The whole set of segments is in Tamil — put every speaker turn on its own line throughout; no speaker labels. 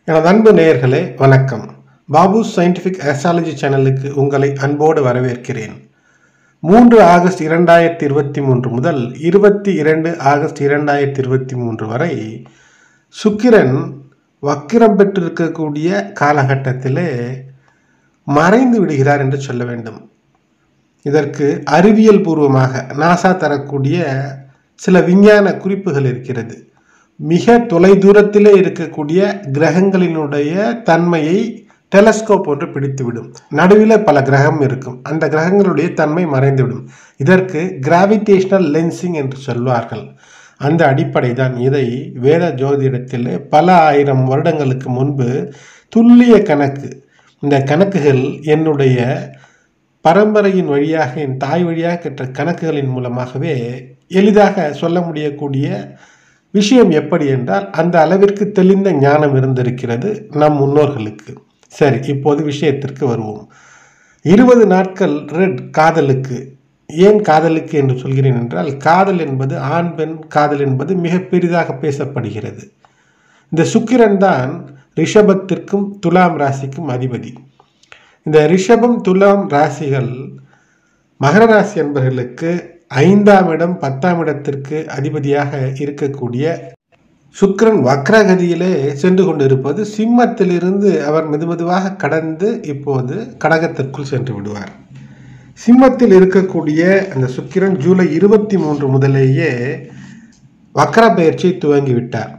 எனது அன்பு நேயர்களே வணக்கம் பாபு சயின்டிஃபிக் ஆஸ்ட்ராலஜி சேனலுக்கு உங்களை அன்போடு வரவேற்கிறேன் மூன்று ஆகஸ்ட் இரண்டாயிரத்தி இருபத்தி மூன்று முதல் இருபத்தி இரண்டு ஆகஸ்ட் இரண்டாயிரத்தி இருபத்தி மூன்று வரை சுக்கிரன் வக்கிரம் பெற்றிருக்கக்கூடிய காலகட்டத்திலே மறைந்து விடுகிறார் என்று சொல்ல வேண்டும் இதற்கு அறிவியல் பூர்வமாக நாசா தரக்கூடிய சில விஞ்ஞான குறிப்புகள் இருக்கிறது மிக தொலைதூரத்திலே இருக்கக்கூடிய கிரகங்களினுடைய தன்மையை டெலஸ்கோப் ஒன்று பிடித்துவிடும் நடுவில் பல கிரகம் இருக்கும் அந்த கிரகங்களுடைய தன்மை மறைந்துவிடும் இதற்கு கிராவிடேஷனல் லென்சிங் என்று சொல்வார்கள் அந்த அடிப்படை தான் இதை வேத ஜோதிடத்தில் பல ஆயிரம் வருடங்களுக்கு முன்பு துல்லிய கணக்கு இந்த கணக்குகள் என்னுடைய பரம்பரையின் வழியாக என் தாய் வழியாக கற்ற கணக்குகளின் மூலமாகவே எளிதாக சொல்ல முடியக்கூடிய விஷயம் எப்படி என்றால் அந்த அளவிற்கு தெளிந்த ஞானம் இருந்திருக்கிறது நம் முன்னோர்களுக்கு சரி இப்போது விஷயத்திற்கு வருவோம் இருபது நாட்கள் ரெட் காதலுக்கு ஏன் காதலுக்கு என்று சொல்கிறேன் என்றால் காதல் என்பது ஆண் பெண் காதல் என்பது மிக பெரிதாக பேசப்படுகிறது இந்த சுக்கிரன் தான் ரிஷபத்திற்கும் துலாம் ராசிக்கும் அதிபதி இந்த ரிஷபம் துலாம் ராசிகள் மகர ராசி என்பவர்களுக்கு ஐந்தாம் இடம் பத்தாம் இடத்திற்கு அதிபதியாக இருக்கக்கூடிய சுக்கிரன் வக்ரகதியிலே சென்று கொண்டிருப்பது சிம்மத்திலிருந்து அவர் மெதுமெதுவாக கடந்து இப்போது கடகத்திற்குள் சென்று விடுவார் சிம்மத்தில் இருக்கக்கூடிய அந்த சுக்கிரன் ஜூலை இருபத்தி மூன்று முதலேயே வக்ர பயிற்சியை துவங்கிவிட்டார்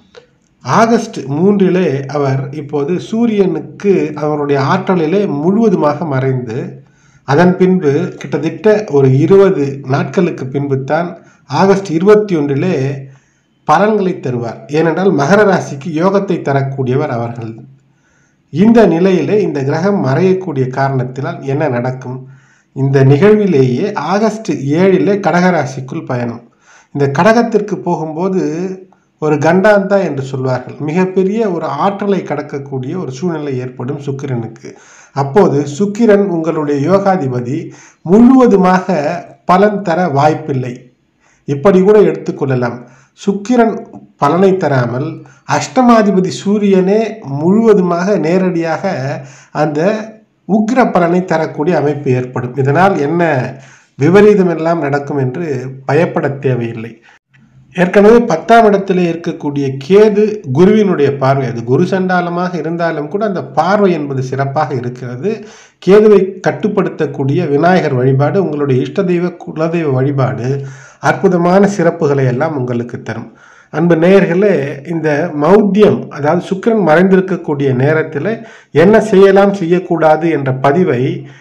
ஆகஸ்ட் மூன்றிலே அவர் இப்போது சூரியனுக்கு அவருடைய ஆற்றலிலே முழுவதுமாக மறைந்து அதன் பின்பு கிட்டத்தட்ட ஒரு இருபது நாட்களுக்கு பின்பு தான் ஆகஸ்ட் இருபத்தி ஒன்றிலே பலன்களை தருவார் ஏனென்றால் மகர ராசிக்கு யோகத்தை தரக்கூடியவர் அவர்கள் இந்த நிலையிலே இந்த கிரகம் மறையக்கூடிய காரணத்தினால் என்ன நடக்கும் இந்த நிகழ்விலேயே ஆகஸ்ட் ஏழிலே கடகராசிக்குள் பயணம் இந்த கடகத்திற்கு போகும்போது ஒரு கண்டாந்தா என்று சொல்வார்கள் மிகப்பெரிய ஒரு ஆற்றலை கடக்கக்கூடிய ஒரு சூழ்நிலை ஏற்படும் சுக்கிரனுக்கு அப்போது சுக்கிரன் உங்களுடைய யோகாதிபதி முழுவதுமாக பலன் தர வாய்ப்பில்லை இப்படி கூட எடுத்துக்கொள்ளலாம் சுக்கிரன் பலனை தராமல் அஷ்டமாதிபதி சூரியனே முழுவதுமாக நேரடியாக அந்த உக்ர பலனை தரக்கூடிய அமைப்பு ஏற்படும் இதனால் என்ன விபரீதம் எல்லாம் நடக்கும் என்று பயப்பட தேவையில்லை ஏற்கனவே பத்தாம் இடத்துல இருக்கக்கூடிய கேது குருவினுடைய பார்வை அது குரு சண்டாலமாக இருந்தாலும் கூட அந்த பார்வை என்பது சிறப்பாக இருக்கிறது கேதுவை கட்டுப்படுத்தக்கூடிய விநாயகர் வழிபாடு உங்களுடைய இஷ்ட தெய்வ குலதெய்வ வழிபாடு அற்புதமான சிறப்புகளை எல்லாம் உங்களுக்கு தரும் அன்பு நேயர்களே இந்த மௌத்தியம் அதாவது சுக்கிரன் மறைந்திருக்கக்கூடிய நேரத்தில் என்ன செய்யலாம் செய்யக்கூடாது என்ற பதிவை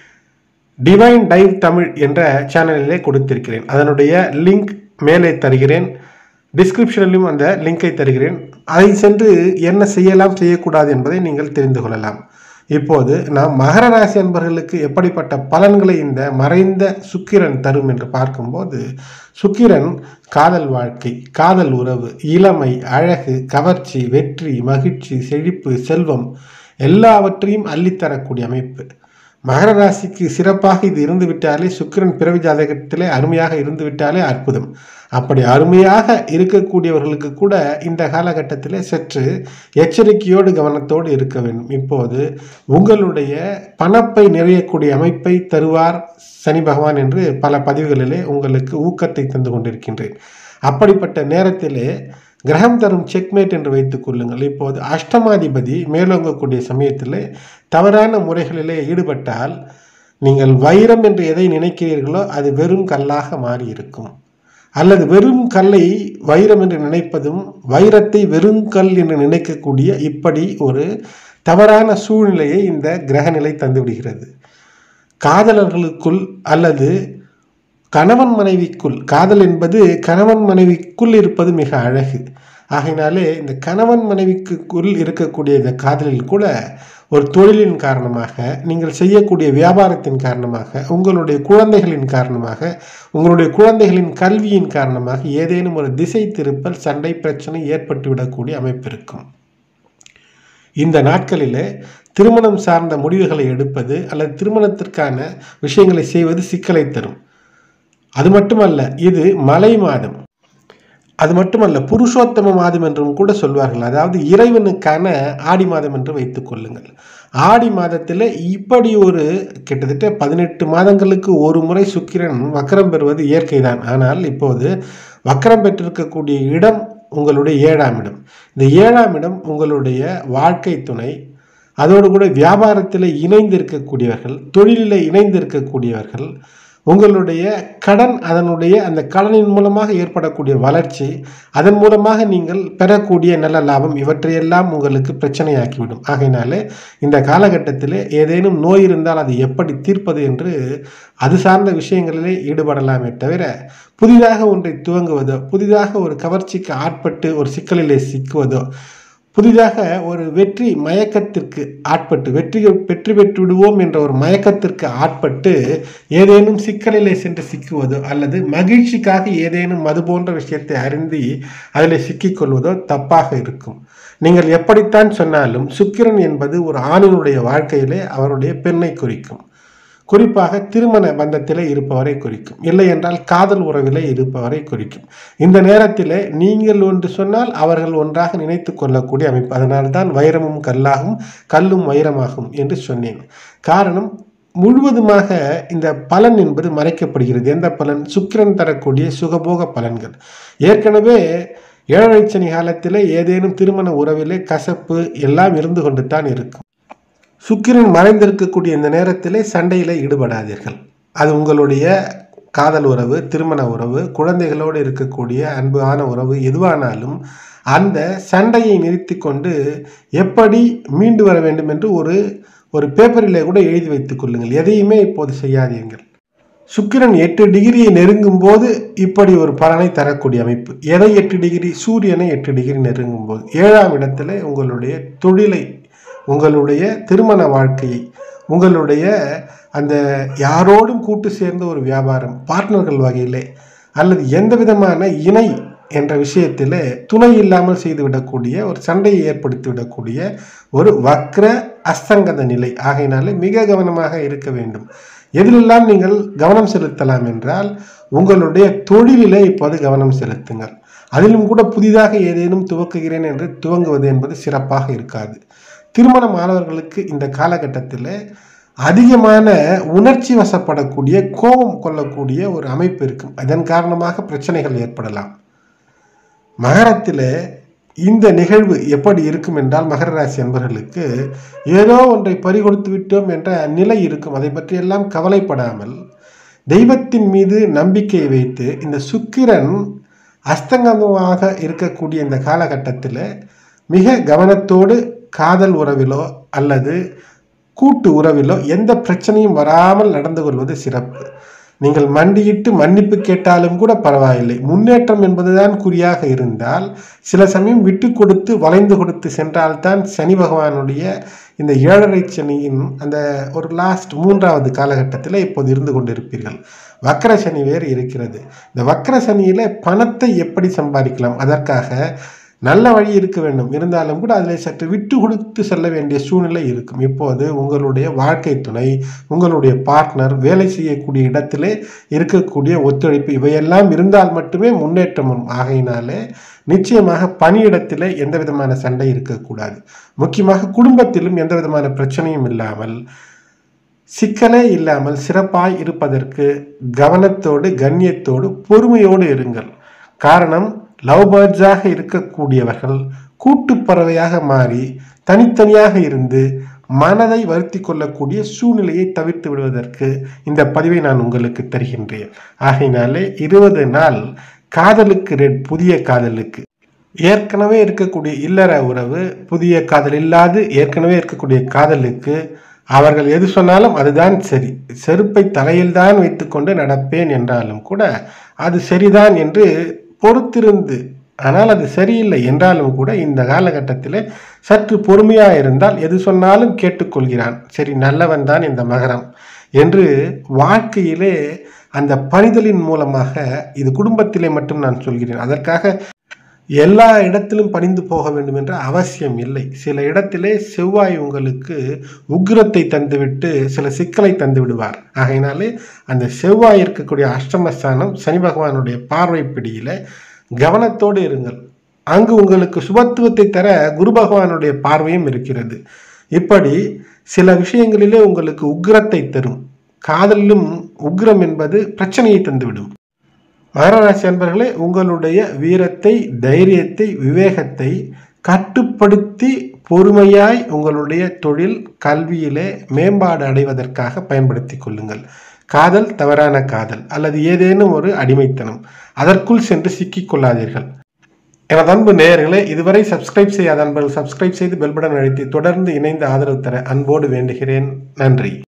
டிவைன் டைவ் தமிழ் என்ற சேனலிலே கொடுத்திருக்கிறேன் அதனுடைய லிங்க் மேலே தருகிறேன் டிஸ்கிரிப்ஷனிலும் அந்த லிங்கை தருகிறேன் அதை சென்று என்ன செய்யலாம் செய்யக்கூடாது என்பதை நீங்கள் தெரிந்து கொள்ளலாம் இப்போது நாம் மகர ராசி அன்பர்களுக்கு எப்படிப்பட்ட பலன்களை இந்த மறைந்த சுக்கிரன் தரும் என்று பார்க்கும்போது சுக்கிரன் காதல் வாழ்க்கை காதல் உறவு இளமை அழகு கவர்ச்சி வெற்றி மகிழ்ச்சி செழிப்பு செல்வம் எல்லாவற்றையும் அள்ளித்தரக்கூடிய அமைப்பு மகர ராசிக்கு சிறப்பாக இது இருந்து விட்டாலே சுக்கிரன் பிறவி ஜாதகத்திலே அருமையாக இருந்து விட்டாலே அற்புதம் அப்படி அருமையாக இருக்கக்கூடியவர்களுக்கு கூட இந்த காலகட்டத்திலே சற்று எச்சரிக்கையோடு கவனத்தோடு இருக்க வேண்டும் இப்போது உங்களுடைய பணப்பை நிறையக்கூடிய அமைப்பை தருவார் சனி பகவான் என்று பல பதிவுகளிலே உங்களுக்கு ஊக்கத்தை தந்து கொண்டிருக்கின்றேன் அப்படிப்பட்ட நேரத்திலே கிரகம் தரும் செக்மேட் என்று வைத்துக் கொள்ளுங்கள் இப்போது அஷ்டமாதிபதி மேலோங்கக்கூடிய சமயத்தில் தவறான முறைகளிலே ஈடுபட்டால் நீங்கள் வைரம் என்று எதை நினைக்கிறீர்களோ அது வெறும் கல்லாக மாறி இருக்கும் அல்லது வெறும் கல்லை வைரம் என்று நினைப்பதும் வைரத்தை வெறும் கல் என்று நினைக்கக்கூடிய இப்படி ஒரு தவறான சூழ்நிலையை இந்த கிரகநிலை தந்துவிடுகிறது காதலர்களுக்குள் அல்லது கணவன் மனைவிக்குள் காதல் என்பது கணவன் மனைவிக்குள் இருப்பது மிக அழகு ஆகையினாலே இந்த கணவன் மனைவிக்குள் இருக்கக்கூடிய இந்த காதலில் கூட ஒரு தொழிலின் காரணமாக நீங்கள் செய்யக்கூடிய வியாபாரத்தின் காரணமாக உங்களுடைய குழந்தைகளின் காரணமாக உங்களுடைய குழந்தைகளின் கல்வியின் காரணமாக ஏதேனும் ஒரு திசை திருப்பல் சண்டை பிரச்சனை ஏற்பட்டுவிடக்கூடிய அமைப்பு இருக்கும் இந்த நாட்களிலே திருமணம் சார்ந்த முடிவுகளை எடுப்பது அல்லது திருமணத்திற்கான விஷயங்களை செய்வது சிக்கலை தரும் அது மட்டுமல்ல இது மழை மாதம் அது மட்டுமல்ல புருஷோத்தம மாதம் என்றும் கூட சொல்வார்கள் அதாவது இறைவனுக்கான ஆடி மாதம் என்று வைத்துக் கொள்ளுங்கள் ஆடி மாதத்தில் இப்படி ஒரு கிட்டத்தட்ட பதினெட்டு மாதங்களுக்கு ஒரு முறை சுக்கிரன் வக்கரம் பெறுவது இயற்கைதான் ஆனால் இப்போது வக்கரம் பெற்றிருக்கக்கூடிய இடம் உங்களுடைய ஏழாம் இடம் இந்த ஏழாம் இடம் உங்களுடைய வாழ்க்கை துணை அதோடு கூட வியாபாரத்தில் இணைந்து இருக்கக்கூடியவர்கள் தொழிலில் இணைந்து இருக்கக்கூடியவர்கள் உங்களுடைய கடன் அதனுடைய அந்த கடனின் மூலமாக ஏற்படக்கூடிய வளர்ச்சி அதன் மூலமாக நீங்கள் பெறக்கூடிய நல்ல லாபம் இவற்றையெல்லாம் உங்களுக்கு பிரச்சனையாக்கிவிடும் ஆகையினாலே இந்த காலகட்டத்தில் ஏதேனும் நோய் இருந்தால் அதை எப்படி தீர்ப்பது என்று அது சார்ந்த விஷயங்களிலே ஈடுபடலாமே தவிர புதிதாக ஒன்றை துவங்குவதோ புதிதாக ஒரு கவர்ச்சிக்கு ஆட்பட்டு ஒரு சிக்கலிலே சிக்குவதோ புதிதாக ஒரு வெற்றி மயக்கத்திற்கு ஆட்பட்டு வெற்றி வெற்றி பெற்று விடுவோம் என்ற ஒரு மயக்கத்திற்கு ஆட்பட்டு ஏதேனும் சிக்கலிலே சென்று சிக்குவதோ அல்லது மகிழ்ச்சிக்காக ஏதேனும் மது போன்ற விஷயத்தை அறிந்து அதில் சிக்கிக்கொள்வதோ தப்பாக இருக்கும் நீங்கள் எப்படித்தான் சொன்னாலும் சுக்கிரன் என்பது ஒரு ஆணினுடைய வாழ்க்கையிலே அவருடைய பெண்ணை குறிக்கும் குறிப்பாக திருமண பந்தத்திலே இருப்பவரை குறிக்கும் இல்லை என்றால் காதல் உறவிலே இருப்பவரை குறிக்கும் இந்த நேரத்தில் நீங்கள் ஒன்று சொன்னால் அவர்கள் ஒன்றாக நினைத்து கொள்ளக்கூடிய அமைப்பு அதனால்தான் வைரமும் கல்லாகும் கல்லும் வைரமாகும் என்று சொன்னேன் காரணம் முழுவதுமாக இந்த பலன் என்பது மறைக்கப்படுகிறது எந்த பலன் சுக்கிரன் தரக்கூடிய சுகபோக பலன்கள் ஏற்கனவே ஏழரை சனி காலத்தில் ஏதேனும் திருமண உறவிலே கசப்பு எல்லாம் இருந்து கொண்டு தான் இருக்கும் சுக்கிரன் மறைந்திருக்கக்கூடிய இந்த நேரத்திலே சண்டையில் ஈடுபடாதீர்கள் அது உங்களுடைய காதல் உறவு திருமண உறவு குழந்தைகளோடு இருக்கக்கூடிய அன்பான உறவு எதுவானாலும் அந்த சண்டையை நிறுத்தி கொண்டு எப்படி மீண்டு வர வேண்டும் என்று ஒரு ஒரு பேப்பரிலே கூட எழுதி வைத்துக் கொள்ளுங்கள் எதையுமே இப்போது செய்யாதீர்கள் சுக்கிரன் எட்டு டிகிரியை நெருங்கும் போது இப்படி ஒரு பலனை தரக்கூடிய அமைப்பு எதை எட்டு டிகிரி சூரியனை எட்டு டிகிரி நெருங்கும் போது ஏழாம் இடத்துல உங்களுடைய தொழிலை உங்களுடைய திருமண வாழ்க்கையை உங்களுடைய அந்த யாரோடும் கூட்டு சேர்ந்த ஒரு வியாபாரம் பார்ட்னர்கள் வகையிலே அல்லது எந்த விதமான இணை என்ற விஷயத்தில் துணை இல்லாமல் செய்துவிடக்கூடிய ஒரு சண்டையை ஏற்படுத்தி விடக்கூடிய ஒரு வக்ர அஸ்தங்கத நிலை ஆகையினாலே மிக கவனமாக இருக்க வேண்டும் எதிலெல்லாம் நீங்கள் கவனம் செலுத்தலாம் என்றால் உங்களுடைய தொழிலிலே இப்போது கவனம் செலுத்துங்கள் அதிலும் கூட புதிதாக ஏதேனும் துவக்குகிறேன் என்று துவங்குவது என்பது சிறப்பாக இருக்காது திருமணமானவர்களுக்கு இந்த காலகட்டத்தில் அதிகமான உணர்ச்சி வசப்படக்கூடிய கோபம் கொள்ளக்கூடிய ஒரு அமைப்பு இருக்கும் அதன் காரணமாக பிரச்சனைகள் ஏற்படலாம் மகரத்தில் இந்த நிகழ்வு எப்படி இருக்கும் என்றால் மகர ராசி அன்பர்களுக்கு ஏதோ ஒன்றை பறிகொடுத்து விட்டோம் என்ற நிலை இருக்கும் அதை பற்றியெல்லாம் கவலைப்படாமல் தெய்வத்தின் மீது நம்பிக்கை வைத்து இந்த சுக்கிரன் அஸ்தங்கமாக இருக்கக்கூடிய இந்த காலகட்டத்தில் மிக கவனத்தோடு காதல் உறவிலோ அல்லது கூட்டு உறவிலோ எந்த பிரச்சனையும் வராமல் நடந்து கொள்வது சிறப்பு நீங்கள் மண்டியிட்டு மன்னிப்பு கேட்டாலும் கூட பரவாயில்லை முன்னேற்றம் என்பதுதான் குறியாக இருந்தால் சில சமயம் விட்டு கொடுத்து வளைந்து கொடுத்து சென்றால்தான் சனி பகவானுடைய இந்த ஏழரை சனியின் அந்த ஒரு லாஸ்ட் மூன்றாவது காலகட்டத்தில் இப்போது இருந்து கொண்டிருப்பீர்கள் வக்கர சனி வேறு இருக்கிறது இந்த வக்கர சனியில் பணத்தை எப்படி சம்பாதிக்கலாம் அதற்காக நல்ல வழி இருக்க வேண்டும் இருந்தாலும் கூட அதில் சற்று விட்டு கொடுத்து செல்ல வேண்டிய சூழ்நிலை இருக்கும் இப்போது உங்களுடைய வாழ்க்கை துணை உங்களுடைய பார்ட்னர் வேலை செய்யக்கூடிய இடத்திலே இருக்கக்கூடிய ஒத்துழைப்பு இவையெல்லாம் இருந்தால் மட்டுமே முன்னேற்றம் வரும் ஆகையினாலே நிச்சயமாக பணியிடத்திலே எந்த விதமான சண்டை இருக்கக்கூடாது முக்கியமாக குடும்பத்திலும் எந்த விதமான பிரச்சனையும் இல்லாமல் சிக்கலே இல்லாமல் சிறப்பாய் இருப்பதற்கு கவனத்தோடு கண்ணியத்தோடு பொறுமையோடு இருங்கள் காரணம் லவ் பேர்ட்ஸாக இருக்கக்கூடியவர்கள் கூட்டுப்பறவையாக மாறி தனித்தனியாக இருந்து மனதை வருத்தி கொள்ளக்கூடிய சூழ்நிலையை தவிர்த்து விடுவதற்கு இந்த பதிவை நான் உங்களுக்கு தருகின்றேன் ஆகையினாலே இருபது நாள் காதலுக்கு ரெட் புதிய காதலுக்கு ஏற்கனவே இருக்கக்கூடிய இல்லற உறவு புதிய காதல் இல்லாது ஏற்கனவே இருக்கக்கூடிய காதலுக்கு அவர்கள் எது சொன்னாலும் அதுதான் சரி செருப்பை தலையில் தான் வைத்துக்கொண்டு நடப்பேன் என்றாலும் கூட அது சரிதான் என்று பொறுத்திருந்து ஆனால் அது சரியில்லை என்றாலும் கூட இந்த காலகட்டத்தில் சற்று பொறுமையாக இருந்தால் எது சொன்னாலும் கேட்டுக்கொள்கிறான் சரி நல்லவன் தான் இந்த மகரம் என்று வாழ்க்கையிலே அந்த பணிதலின் மூலமாக இது குடும்பத்திலே மட்டும் நான் சொல்கிறேன் அதற்காக எல்லா இடத்திலும் பணிந்து போக வேண்டும் என்ற அவசியம் இல்லை சில இடத்திலே செவ்வாய் உங்களுக்கு உக்கிரத்தை தந்துவிட்டு சில சிக்கலை தந்து விடுவார் ஆகையினாலே அந்த செவ்வாய் இருக்கக்கூடிய அஷ்டமஸ்தானம் சனி பகவானுடைய பார்வை பிடியில கவனத்தோடு இருங்கள் அங்கு உங்களுக்கு சுபத்துவத்தை தர குரு பகவானுடைய பார்வையும் இருக்கிறது இப்படி சில விஷயங்களிலே உங்களுக்கு உக்கிரத்தை தரும் காதலிலும் உக்கிரம் என்பது பிரச்சனையை தந்துவிடும் மகராசி அன்பர்களே உங்களுடைய வீரத்தை தைரியத்தை விவேகத்தை கட்டுப்படுத்தி பொறுமையாய் உங்களுடைய தொழில் கல்வியிலே மேம்பாடு அடைவதற்காக பயன்படுத்தி கொள்ளுங்கள் காதல் தவறான காதல் அல்லது ஏதேனும் ஒரு அடிமைத்தனம் அதற்குள் சென்று சிக்கிக் கொள்ளாதீர்கள் எனது அன்பு நேயர்களே இதுவரை சப்ஸ்கிரைப் செய்யாத அன்பர்கள் சப்ஸ்கிரைப் செய்து பெல் பட்டன் அழுத்தி தொடர்ந்து இணைந்து ஆதரவு தர அன்போடு வேண்டுகிறேன் நன்றி